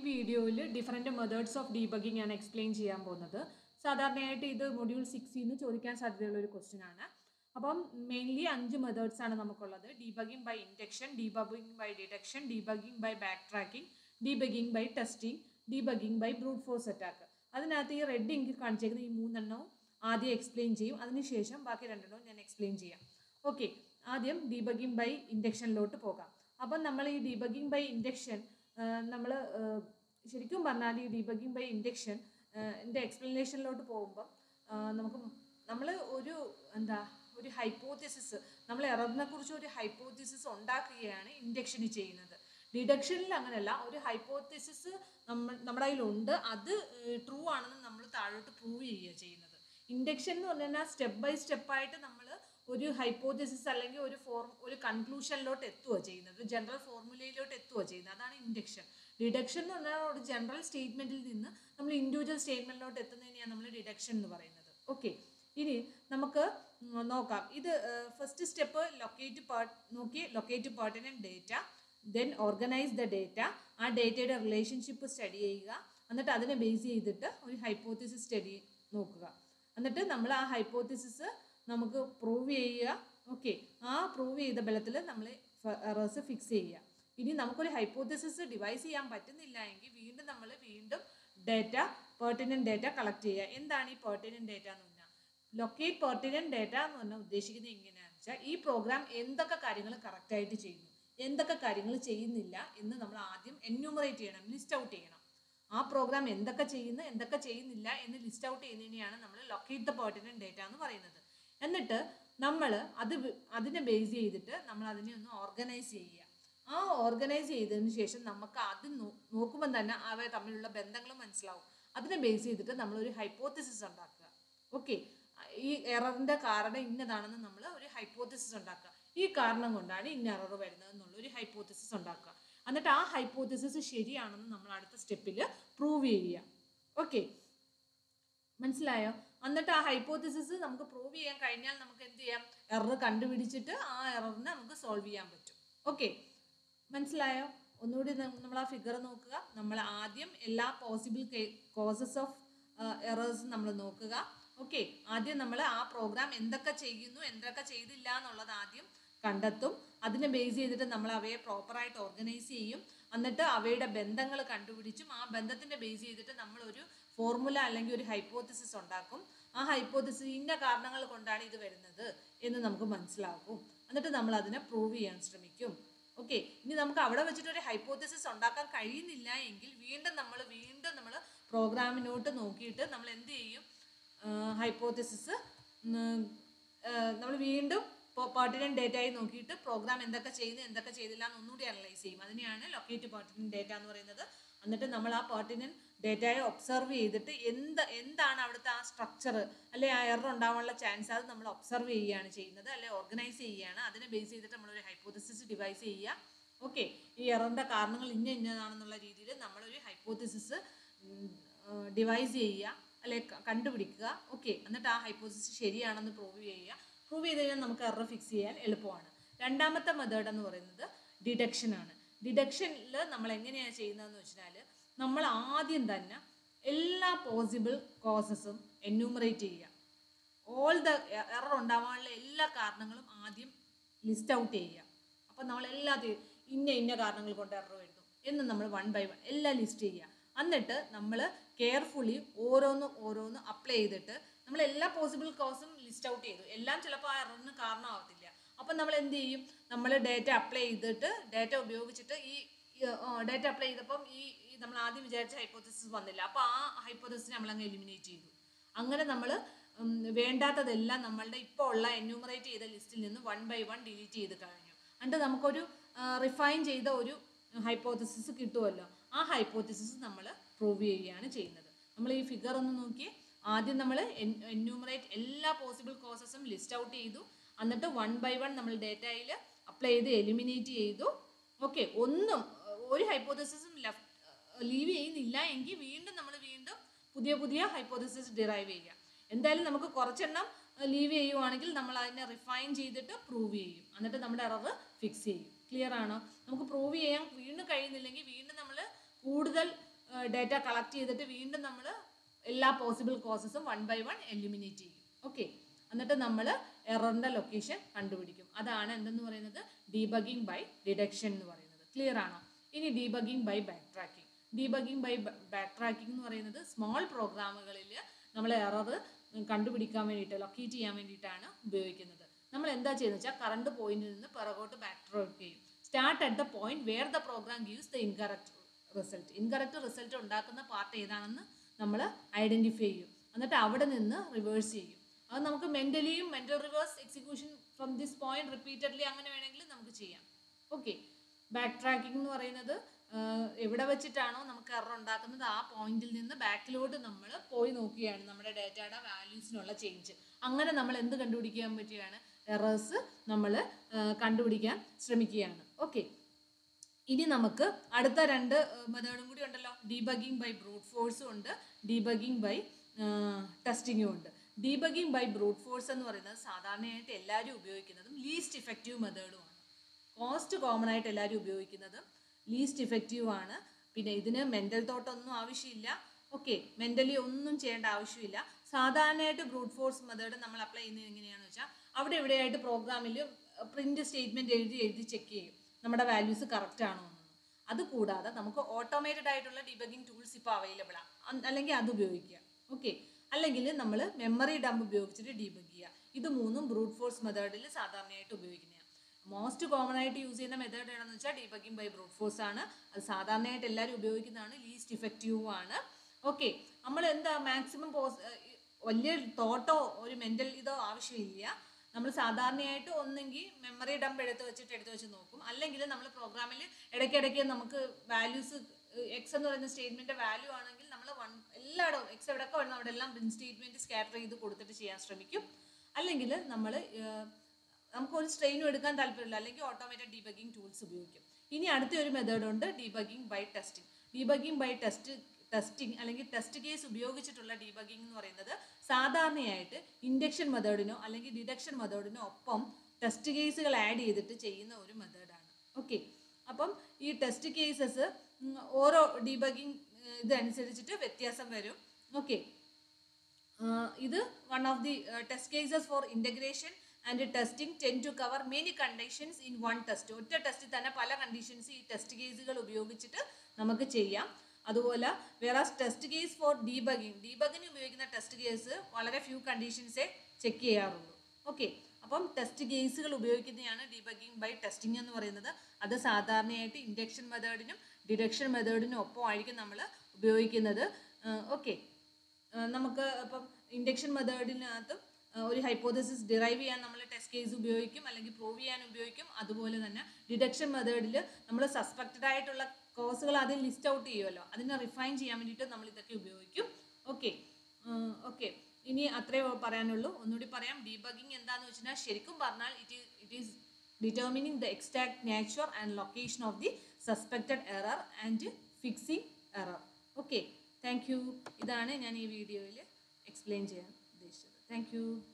വീഡിയോയിൽ different methods of debugging ആണ് explain ചെയ്യാൻ പോകുന്നത് സാധാരണയായിട്ട് ഇത് മൊഡ്യൂൾ സിക്സിൽ നിന്ന് ചോദിക്കാൻ സാധ്യതയുള്ള ഒരു ക്വസ്റ്റ്യൻ ആണ് അപ്പം മെയിൻലി അഞ്ച് മെത്തേഡ്സ് ആണ് നമുക്കുള്ളത് debugging by induction debugging by detection debugging by back tracking debugging by testing debugging by brute force attack അതിനകത്ത് ഈ റെഡ് ഇങ്കിൽ കാണിച്ചേക്കുന്ന ഈ മൂന്നെണ്ണവും ആദ്യം എക്സ്പ്ലെയിൻ ചെയ്യും അതിനുശേഷം ബാക്കി രണ്ടെണ്ണവും ഞാൻ എക്സ്പ്ലെയിൻ ചെയ്യാം ഓക്കെ ആദ്യം ഡീബഗിങ് ബൈ ഇൻഡക്ഷനിലോട്ട് പോകാം അപ്പം നമ്മൾ ഈ ഡീബഗിങ് ബൈ ഇൻഡക്ഷൻ നമ്മൾ ശരിക്കും പറഞ്ഞാൽ ഈ ഡീബഗിങ് ബൈ ഇൻഡക്ഷൻ എൻ്റെ എക്സ്പ്ലനേഷനിലോട്ട് പോകുമ്പം ആ, നമുക്ക് നമ്മൾ ഒരു എന്താ ഒരു ഹൈപ്പോത്തിസിസ് നമ്മൾ എററിനെ കുറിച്ച് ഒരു ഹൈപ്പോത്തിസിസ് ഉണ്ടാക്കുകയാണ് ഇൻഡക്ഷന് ചെയ്യുന്നത് ഡിഡക്ഷനിൽ അങ്ങനെയല്ല ഒരു ഹൈപ്പോത്തിസിസ് നമ്മൾ നമ്മുടെ കയ്യിലുണ്ട് അത് ട്രൂ ആണെന്ന് നമ്മൾ താഴോട്ട് പ്രൂവ് ചെയ്യുക ചെയ്യുന്നത് ഇൻഡക്ഷൻ എന്ന് പറഞ്ഞാൽ സ്റ്റെപ്പ് ബൈ സ്റ്റെപ്പായിട്ട് നമ്മൾ ഒരു ഹൈപ്പോത്തിസിസ് അല്ലെങ്കിൽ ഒരു ഫോർ ഒരു കൺക്ലൂഷനിലോട്ട് എത്തുക ചെയ്യുന്നത് ഒരു ജനറൽ ഫോർമുലയിലോട്ട് എത്തുക ചെയ്യുന്നത് അതാണ് ഇൻഡക്ഷൻ ഡിഡക്ഷൻ എന്ന് പറഞ്ഞാൽ ഒരു ജനറൽ സ്റ്റേറ്റ്മെന്റിൽ നിന്ന് നമ്മൾ ഇൻഡിവിജ്വൽ സ്റ്റേറ്റ്മെന്റിലോട്ട് എത്തുന്നതിനെയാണ് നമ്മൾ ഡിഡക്ഷൻ എന്ന് പറയുന്നത് ഓക്കെ ഇനി നമുക്ക് ഉം, നോക്കാം ഇത് ഫസ്റ്റ് സ്റ്റെപ്പ് ലൊക്കേറ്റ് പാർട്ട് നോക്കി ലൊക്കേറ്റ് പാർട്ടിനൻ data then organise the data ആ ഡേറ്റയുടെ റിലേഷൻഷിപ്പ് സ്റ്റഡി ചെയ്യുക എന്നിട്ട് അതിനെ ബേസ് ചെയ്തിട്ട് ഒരു ഹൈപ്പോത്തിസിസ് സ്റ്റഡി നോക്കുക എന്നിട്ട് നമ്മൾ ആ ഹൈപ്പോത്തിസിസ് നമുക്ക് പ്രൂവ് ചെയ്യുക ഓക്കെ ആ പ്രൂവ് ചെയ്ത ബലത്തിൽ നമ്മൾ എറേഴ്സ് ഫിക്സ് ചെയ്യുക ഇനി നമുക്കൊരു ഹൈപ്പോത്തിസിസ് ഡിവൈസ് ചെയ്യാൻ പറ്റുന്നില്ല എങ്കിൽ വീണ്ടും നമ്മൾ വീണ്ടും ഡേറ്റ പെർട്ടിനൻ ഡേറ്റ കളക്ട് ചെയ്യുക എന്താണ് ഈ പെർട്ടിനൻ ഡേറ്റ എന്ന് പറഞ്ഞാൽ ലൊക്കേറ്റ് പെർട്ടിനൻ ഡേറ്റ എന്ന് പറഞ്ഞാൽ ഉദ്ദേശിക്കുന്നത് എങ്ങനെയാണെന്ന് വെച്ചാൽ ഈ പ്രോഗ്രാം എന്തൊക്കെ കാര്യങ്ങൾ കറക്റ്റായിട്ട് ചെയ്യുന്നു എന്തൊക്കെ കാര്യങ്ങൾ ചെയ്യുന്നില്ല എന്ന് നമ്മൾ ആദ്യം എന്യൂമറേറ്റ് ചെയ്യണം ലിസ്റ്റ് ഔട്ട് ചെയ്യണം ആ പ്രോഗ്രാം എന്തൊക്കെ ചെയ്യുന്നു എന്തൊക്കെ ചെയ്യുന്നില്ല എന്ന് ലിസ്റ്റ് ഔട്ട് ചെയ്യുന്നതിനെയാണ് നമ്മൾ ലൊക്കേറ്റ് ദ പെർട്ടിനൻ ഡേറ്റ എന്ന് പറയുന്നത് എന്നിട്ട് നമ്മൾ അത് വി- അതിനെ ബേസ് ചെയ്തിട്ട് നമ്മൾ അതിനെ ഒന്ന് ഓർഗനൈസ് ചെയ്യുക ആ ഓർഗനൈസ് ചെയ്തതിന് ശേഷം നമുക്ക് അത് നോ- നോക്കുമ്പോൾ തന്നെ അവ തമ്മിലുള്ള ബന്ധങ്ങൾ മനസ്സിലാവും അതിനെ ബേസ് ചെയ്തിട്ട് നമ്മളൊരു ഹൈപ്പോത്തിസിസ് ഉണ്ടാക്കുക ഓക്കെ ഈ എററിന്റെ കാരണം ഇന്നതാണെന്ന് നമ്മൾ ഒരു ഹൈപ്പോത്തിസിസ് ഉണ്ടാക്കുക ഈ കാരണം കൊണ്ടാണ് ഇന്ന എറർ വരുന്നത് എന്നുള്ള ഒരു ഹൈപ്പോത്തിസിസ് ഉണ്ടാക്കുക എന്നിട്ട് ആ ഹൈപ്പോത്തിസിസ് ശരിയാണെന്ന് നമ്മൾ അടുത്ത സ്റ്റെപ്പിൽ പ്രൂവ് ചെയ്യുക ഓക്കെ മനസ്സിലായോ എന്നിട്ട് ആ ഹൈപ്പോത്തിസിസ് നമുക്ക് പ്രൂവ് ചെയ്യാൻ കഴിഞ്ഞാൽ നമുക്ക് എന്ത് ചെയ്യാം എറർ കണ്ടുപിടിച്ചിട്ട് ആ എററിനെ നമുക്ക് സോൾവ് ചെയ്യാൻ പറ്റും ഓക്കെ മനസ്സിലായോ ഒന്നുകൂടി നമ്മൾ ആ ഫിഗർ നോക്കുക നമ്മൾ ആദ്യം എല്ലാ പോസിബിൾ കോസസ് ഓഫ് എറേഴ്സ് നമ്മൾ നോക്കുക ഓക്കെ ആദ്യം നമ്മൾ ആ പ്രോഗ്രാം എന്തൊക്കെ ചെയ്യുന്നു എന്തൊക്കെ ചെയ്തില്ല എന്നുള്ളത് ആദ്യം കണ്ടെത്തും അതിനെ ബേസ് ചെയ്തിട്ട് നമ്മൾ അവയെ പ്രോപ്പറായിട്ട് ഓർഗനൈസ് ചെയ്യും എന്നിട്ട് അവയുടെ ബന്ധങ്ങൾ കണ്ടുപിടിച്ചും ആ ബന്ധത്തിന്റെ ബേസ് ചെയ്തിട്ട് നമ്മൾ ഒരു ഫോർമുല അല്ലെങ്കിൽ ഒരു ഹൈപ്പോത്തിസിസ് ഉണ്ടാക്കും ആ ഹൈപ്പോത്തിസിസ് ഇന്ന കാരണങ്ങൾ കൊണ്ടാണ് ഇത് വരുന്നത് എന്ന് നമുക്ക് മനസ്സിലാക്കും എന്നിട്ട് നമ്മൾ അതിനെ പ്രൂവ് ചെയ്യാൻ ശ്രമിക്കും ഓക്കെ ഇനി നമുക്ക് അവിടെ വെച്ചിട്ട് ഒരു ഹൈപ്പോത്തിസിസ് ഉണ്ടാക്കാൻ കഴിയുന്നില്ല എങ്കിൽ വീണ്ടും നമ്മൾ വീണ്ടും നമ്മൾ പ്രോഗ്രാമിനോട്ട് നോക്കിയിട്ട് നമ്മൾ എന്ത് ചെയ്യും ഹൈപ്പോത്തിസിസ് നമ്മൾ വീണ്ടും പാർട്ടിനൻ ഡേറ്റയായി നോക്കിയിട്ട് പ്രോഗ്രാം എന്തൊക്കെ ചെയ്യുന്നു എന്തൊക്കെ ചെയ്തില്ല എന്ന് ഒന്നുകൂടി അനലൈസ് ചെയ്യും അതിനെയാണ് ലൊക്കേറ്റ് പാർട്ടിനൻ ഡേറ്റ എന്ന് പറയുന്നത് എന്നിട്ട് നമ്മൾ ആ പാർട്ടിനൻ ഡേറ്റയെ ഒബ്സർവ് ചെയ്തിട്ട് എന്ത് എന്താണ് അവിടുത്തെ ആ സ്ട്രക്ചർ അല്ലെ ആ എറർ ഉണ്ടാവാനുള്ള ചാൻസ് അത് നമ്മൾ ഒബ്സർവ് ചെയ്യുകയാണ് ചെയ്യുന്നത് അല്ലെ ഓർഗനൈസ് ചെയ്യുകയാണ് അതിനെ ബേസ് ചെയ്തിട്ട് നമ്മളൊരു ഹൈപ്പോത്തിസിസ് ഡിവൈസ് ചെയ്യുക ഓക്കെ ഈ എററിൻ്റെ കാരണങ്ങൾ ഇന്ന ഇന്നതാണെന്നുള്ള രീതിയിൽ നമ്മളൊരു ഹൈപ്പോത്തിസിസ് ഡിവൈസ് ചെയ്യുക അല്ലെ ക- കണ്ടുപിടിക്കുക ഓക്കെ എന്നിട്ട് ആ ഹൈപ്പോസിസ് ശരിയാണെന്ന് പ്രൂവ് ചെയ്യുക പ്രൂവ് ചെയ്ത് കഴിഞ്ഞാൽ നമുക്ക് എറർ ഫിക്സ് ചെയ്യാൻ എളുപ്പമാണ് രണ്ടാമത്തെ മെത്തേഡ് എന്ന് പറയുന്നത് ഡിഡക്ഷൻ ആണ് ഡിഡക്ഷനിൽ നമ്മൾ എങ്ങനെയാണ് ചെയ്യുന്നതെന്ന് വെച്ചാൽ നമ്മൾ ആദ്യം തന്നെ എല്ലാ പോസിബിൾ കോസസും എന്യൂമറേറ്റ് ചെയ്യുക ഓൾ ദ എറർ ഉണ്ടാവാനുള്ള എല്ലാ കാരണങ്ങളും ആദ്യം ലിസ്റ്റ് ഔട്ട് ചെയ്യുക അപ്പം നമ്മൾ എല്ലാത്തിനും ഇന്ന ഇന്ന കാരണങ്ങൾ കൊണ്ട് എറർ വരുന്നു എന്ന് നമ്മൾ വൺ ബൈ വൺ എല്ലാം ലിസ്റ്റ് ചെയ്യുക എന്നിട്ട് നമ്മൾ കെയർഫുള്ളി ഓരോന്ന് ഓരോന്ന് അപ്ലൈ ചെയ്തിട്ട് നമ്മൾ എല്ലാ പോസിബിൾ കോസും ലിസ്റ്റ് ഔട്ട് ചെയ്തു എല്ലാം ചിലപ്പോൾ ആ എററിന് കാരണമാവത്തില്ല അപ്പം നമ്മൾ എന്ത് ചെയ്യും നമ്മൾ ഡേറ്റ അപ്ലൈ ചെയ്തിട്ട് ഡേറ്റ ഉപയോഗിച്ചിട്ട് ഈ ഡേറ്റ അപ്ലൈ ചെയ്തപ്പം ഈ ഈ നമ്മൾ ആദ്യം വിചാരിച്ച ഹൈപ്പോത്തിസിസ് വന്നില്ല അപ്പോൾ ആ ഹൈപ്പോത്തിസിസ് നമ്മൾ അങ്ങ് എലിമിനേറ്റ് ചെയ്തു അങ്ങനെ നമ്മൾ വേണ്ടാത്തതെല്ലാം നമ്മളുടെ ഇപ്പോൾ ഉള്ള എന്യൂമറേറ്റ് ചെയ്ത ലിസ്റ്റിൽ നിന്ന് വൺ ബൈ വൺ ഡിലീറ്റ് ചെയ്ത് കഴിഞ്ഞു എന്നിട്ട് നമുക്കൊരു റിഫൈൻ ചെയ്ത ഒരു ഹൈപ്പോത്തിസിസ് കിട്ടുമല്ലോ ആ ഹൈപ്പോത്തിസിസ് നമ്മൾ പ്രൂവ് ചെയ്യുകയാണ് ചെയ്യുന്നത് നമ്മൾ ഈ ഫിഗർ ഒന്ന് നോക്കി ആദ്യം നമ്മൾ എന്യൂമറേറ്റ് എല്ലാ പോസിബിൾ കോസസും ലിസ്റ്റ് ഔട്ട് ചെയ്തു എന്നിട്ട് വൺ ബൈ വൺ നമ്മൾ ഡേറ്റയിൽ അപ്ലൈ ചെയ്ത് എലിമിനേറ്റ് ചെയ്തു ഓക്കെ ഒന്നും ഏർ, ഒരു ഹൈപ്പോത്തിസിസും ലെഫ്റ്റ് ലീവ് ചെയ്യുന്നില്ല എങ്കിൽ വീണ്ടും നമ്മൾ വീണ്ടും പുതിയ പുതിയ ഹൈപ്പോത്തിസിസ് ഡിറൈവ് ചെയ്യുക എന്തായാലും നമുക്ക് കുറച്ചെണ്ണം ലീവ് ചെയ്യുവാണെങ്കിൽ നമ്മൾ അതിനെ റിഫൈൻ ചെയ്തിട്ട് പ്രൂവ് ചെയ്യും എന്നിട്ട് നമ്മുടെ എറർ ഫിക്സ് ചെയ്യും ക്ലിയർ ആണോ നമുക്ക് പ്രൂവ് ചെയ്യാൻ വീണ്ടും കഴിയുന്നില്ലെങ്കിൽ വീണ്ടും നമ്മൾ കൂടുതൽ ഡേറ്റ കളക്ട് ചെയ്തിട്ട് വീണ്ടും നമ്മൾ എല്ലാ പോസിബിൾ കോസസും വൺ ബൈ വൺ എലിമിനേറ്റ് ചെയ്യും ഓക്കെ എന്നിട്ട് നമ്മൾ എററിൻ്റെ ലൊക്കേഷൻ കണ്ടുപിടിക്കും അതാണ് എന്തെന്ന് പറയുന്നത് ഡീബഗിങ് ബൈ ഡിഡക്ഷൻ എന്ന് പറയുന്നത് ക്ലിയർ ആണോ ഇനി debugging by back tracking debugging by back tracking എന്ന് പറയുന്നത് സ്മോൾ പ്രോഗ്രാമുകളിൽ നമ്മൾ എറർ കണ്ടുപിടിക്കാൻ വേണ്ടിയിട്ട് ലൊക്കേറ്റ് ചെയ്യാൻ വേണ്ടിയിട്ടാണ് ഉപയോഗിക്കുന്നത് നമ്മൾ എന്താ ചെയ്യുന്നത് വെച്ചാൽ കറണ്ട് പോയിന്റിൽ നിന്ന് പിറകോട്ട് ബാക്ക് ട്രാക്ക് ചെയ്യും start at the point where the program gives the incorrect result incorrect result ഉണ്ടാക്കുന്ന പാർട്ട് ഏതാണെന്ന് നമ്മൾ ഐഡന്റിഫൈ ചെയ്യും എന്നിട്ട് അവിടെ നിന്ന് റിവേഴ്സ് ചെയ്യും അത് നമുക്ക് മെന്റലിയും mental reverse execution from this point repeatedly അങ്ങനെ വേണമെങ്കിൽ നമുക്ക് ചെയ്യാം ഓക്കെ ബാക്ക് ട്രാക്കിംഗ് എന്ന് പറയുന്നത് ആഹ്, എവിടെ വെച്ചിട്ടാണോ നമുക്ക് എറർ ഉണ്ടാക്കുന്നത് ആ പോയിന്റിൽ നിന്ന് ബാക്കിലോട്ട് നമ്മൾ പോയി നോക്കുകയാണ് നമ്മുടെ ഡേറ്റയുടെ വാല്യൂസിനുള്ള ചേഞ്ച് അങ്ങനെ നമ്മൾ എന്ത് കണ്ടുപിടിക്കാൻ പറ്റുകയാണ് എറേഴ്സ് നമ്മൾ കണ്ടുപിടിക്കാൻ ശ്രമിക്കുകയാണ് ഓക്കെ ഇനി നമുക്ക് അടുത്ത രണ്ട് മെത്തേഡും കൂടി ഉണ്ടല്ലോ ഡീബഗിങ് ബൈ ബ്രൂട്ട് ഫോഴ്സും ഉണ്ട് ഡീബഗിങ് ബൈ ടെസ്റ്റിങ്ങും ഉണ്ട് ഡീബഗിങ് ബൈ ബ്രൂട്ട് ഫോഴ്സ് എന്ന് പറയുന്നത് സാധാരണയായിട്ട് എല്ലാവരും ഉപയോഗിക്കുന്നതും ലീസ്റ്റ് ഇഫക്റ്റീവ് മെത്തേഡുമാണ് കോസ്റ്റ് കോമൺ ആയിട്ട് എല്ലാവരും ഉപയോഗിക്കുന്നതും ലീസ്റ്റ് ഇഫക്റ്റീവ് ആണ് പിന്നെ ഇതിന് മെൻ്റൽ തോട്ടൊന്നും ആവശ്യമില്ല ഓക്കെ മെൻ്റലി ഒന്നും ചെയ്യേണ്ട ആവശ്യമില്ല സാധാരണയായിട്ട് ബ്രൂട്ട് ഫോഴ്സ് മെത്തേഡ് നമ്മൾ അപ്ലൈ ചെയ്യുന്നത് എങ്ങനെയാണെന്ന് വെച്ചാൽ അവിടെ ഇവിടെയായിട്ട് പ്രോഗ്രാമിൽ പ്രിന്റ് സ്റ്റേറ്റ്മെന്റ് എഴുതി എഴുതി ചെക്ക് ചെയ്യും നമ്മുടെ വാല്യൂസ് കറക്റ്റ് ആണോ എന്നൊന്നും അത് കൂടാതെ നമുക്ക് ഓട്ടോമേറ്റഡ് ആയിട്ടുള്ള ഡിബഗിങ് ടൂൾസ് ഇപ്പോൾ അവൈലബിൾ ആണ് അല്ലെങ്കിൽ അത് ഉപയോഗിക്കുക ഓക്കെ അല്ലെങ്കിൽ നമ്മൾ മെമ്മറി ഡംപ് ഉപയോഗിച്ചിട്ട് ഡീബഗ് ചെയ്യുക ഇത് മൂന്നും ബ്രൂട്ട് ഫോഴ്സ് മെത്തേഡിൽ സാധാരണയായിട്ട് ഉപയോഗിക്കുന്നതാണ് മോസ്റ്റ് കോമൺ ആയിട്ട് യൂസ് ചെയ്യുന്ന മെത്തേഡ് ഏതാണെന്ന് വെച്ചാൽ ഡീബഗിങ് ബൈ ബ്രൂട്ട് ഫോഴ്സ് ആണ് അത് സാധാരണയായിട്ട് എല്ലാവരും ഉപയോഗിക്കുന്നതാണ് ലീസ്റ്റ് ഇഫക്റ്റീവ് ആണ് ഓക്കെ നമ്മൾ എന്താ മാക്സിമം പോസ് വലിയ തോട്ടോ ഒരു മെൻ്റൽ ഇതോ ആവശ്യമില്ല നമ്മൾ സാധാരണയായിട്ട് ഒന്നെങ്കിൽ മെമ്മറി ഡംപ് എടുത്ത് വെച്ചിട്ട് എടുത്ത് വെച്ച് നോക്കും അല്ലെങ്കിൽ നമ്മൾ പ്രോഗ്രാമിൽ ഇടയ്ക്കിടയ്ക്ക് നമുക്ക് വാല്യൂസ് എക്സ് എന്ന് പറയുന്ന സ്റ്റേറ്റ്മെന്റ് വാല്യൂ ആണെങ്കിൽ നമ്മൾ വൺ എല്ലായിടവും എക്സ് എവിടെയൊക്കെ വരുന്നു അവിടെ എല്ലാം പ്രിന്റ് സ്റ്റേറ്റ്മെന്റ് സ്കാറ്റർ ചെയ്ത് കൊടുത്തിട്ട് ചെയ്യാൻ ശ്രമിക്കും അല്ലെങ്കിൽ നമ്മൾ നമുക്ക് ഒരു സ്ട്രെയിനും എടുക്കാൻ താല്പര്യമില്ല അല്ലെങ്കിൽ ഓട്ടോമേറ്റഡ് ഡീബഗിങ് ടൂൾസ് ഉപയോഗിക്കും ഇനി അടുത്ത ഒരു മെത്തേഡ് ഉണ്ട് debugging by testing debugging by test testing അല്ലെങ്കിൽ ടെസ്റ്റ് കേസ് ഉപയോഗിച്ചിട്ടുള്ള ഡീബഗിംഗ് എന്ന് പറയുന്നത് സാധാരണയായിട്ട് ഇൻഡക്ഷൻ മെത്തേഡിനോ അല്ലെങ്കിൽ ഡിഡക്ഷൻ മെത്തേഡിനോ ഒപ്പം ടെസ്റ്റ് കേസുകൾ ആഡ് ചെയ്തിട്ട് ചെയ്യുന്ന ഒരു മെത്തേഡാണ് ഓക്കെ അപ്പം ഈ ടെസ്റ്റ് കേസസ് ഓരോ ഡീബഗിങ് ഇതനുസരിച്ചിട്ട് വ്യത്യാസം വരും ഓക്കെ ഇത് one of the test cases for integration and testing tend to cover many conditions in one test ഒറ്റ ടെസ്റ്റിൽ തന്നെ പല കണ്ടീഷൻസ് ഈ ടെസ്റ്റ് കേസുകൾ ഉപയോഗിച്ചിട്ട് നമുക്ക് ചെയ്യാം അതുപോലെ വേറെ ടെസ്റ്റ് കേസ് ഫോർ ഡീബഗിങ് ഡീബഗിന് ഉപയോഗിക്കുന്ന ടെസ്റ്റ് കേസ് വളരെ ഫ്യൂ കണ്ടീഷൻസേ ചെക്ക് ചെയ്യാറുള്ളൂ ഓക്കെ അപ്പം ടെസ്റ്റ് കേസുകൾ ഉപയോഗിക്കുന്നതാണ് ഡീബഗിങ് ബൈ ടെസ്റ്റിംഗ് എന്ന് പറയുന്നത് അത് സാധാരണയായിട്ട് ഇൻഡക്ഷൻ മെത്തേഡിനും ഡിഡക്ഷൻ മെത്തേഡിനും ഒപ്പം ആയിരിക്കും നമ്മൾ ഉപയോഗിക്കുന്നത് ഓക്കെ നമുക്ക് ഇപ്പം ഇൻഡക്ഷൻ മെത്തേഡിനകത്തും ഒരു ഹൈപ്പോതസിസ് ഡിറൈവ് ചെയ്യാൻ നമ്മൾ ടെസ്റ്റ് കേസ് ഉപയോഗിക്കും അല്ലെങ്കിൽ പ്രൂവ് ചെയ്യാൻ ഉപയോഗിക്കും അതുപോലെ തന്നെ ഡിഡക്ഷൻ മെത്തേഡിൽ നമ്മൾ സസ്പെക്റ്റഡ് ആയിട്ടുള്ള കോസുകൾ ആദ്യം ലിസ്റ്റ് ഔട്ട് ചെയ്യുമല്ലോ അതിനെ റിഫൈൻ ചെയ്യാൻ വേണ്ടിയിട്ട് നമ്മൾ ഇതൊക്കെ ഉപയോഗിക്കും ഓക്കെ ഓക്കെ ഇനി അത്രേ പറയാനുള്ളൂ ഒന്നുകൂടി പറയാം ഡീബഗിങ് എന്താണെന്ന് വെച്ചാൽ ശരിക്കും പറഞ്ഞാൽ it it is determining the exact nature and location of the suspected error and fixing error okay thank you ഇതാണ് ഞാൻ ഈ വീഡിയോയിൽ എക്സ്പ്ലെയിൻ ചെയ്യാൻ ഉദ്ദേശിച്ചത് താങ്ക് യു